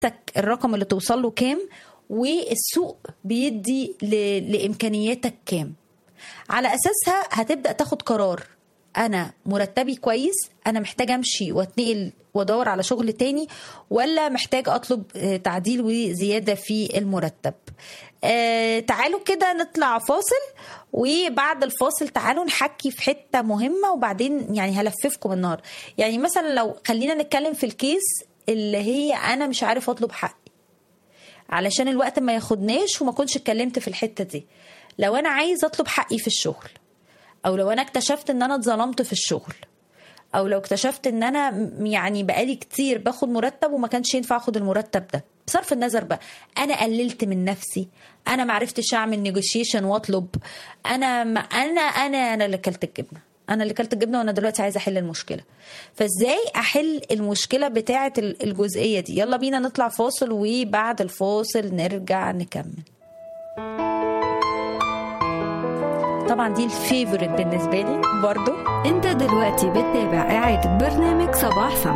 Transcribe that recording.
اجازتك الرقم اللي توصل له كام والسوق بيدي ل- لامكانياتك كام على اساسها هتبدا تاخد قرار انا مرتبي كويس انا محتاج امشي واتنقل وادور على شغل تاني ولا محتاج اطلب آه، تعديل وزياده في المرتب آه تعالوا كده نطلع فاصل وبعد الفاصل تعالوا نحكي في حته مهمه وبعدين يعني هلففكم النهار يعني مثلا لو خلينا نتكلم في الكيس اللي هي انا مش عارف اطلب حقي علشان الوقت ما ياخدناش وما كنتش اتكلمت في الحته دي لو انا عايز اطلب حقي في الشغل او لو انا اكتشفت ان انا اتظلمت في الشغل او لو اكتشفت ان انا م- يعني بقالي كتير باخد مرتب وما كانش ينفع اخد المرتب ده بصرف النظر بقى انا قللت من نفسي انا ما عرفتش اعمل نيجوشيشن واطلب انا ما انا انا انا اللي كلت الجبنه انا اللي كلت الجبنه وانا دلوقتي عايزه احل المشكله فازاي احل المشكله بتاعه ال- الجزئيه دي يلا بينا نطلع فاصل وبعد الفاصل نرجع نكمل طبعا دي الفيفورت بالنسبه لي برضو انت دلوقتي بتتابع إعادة برنامج صباح سما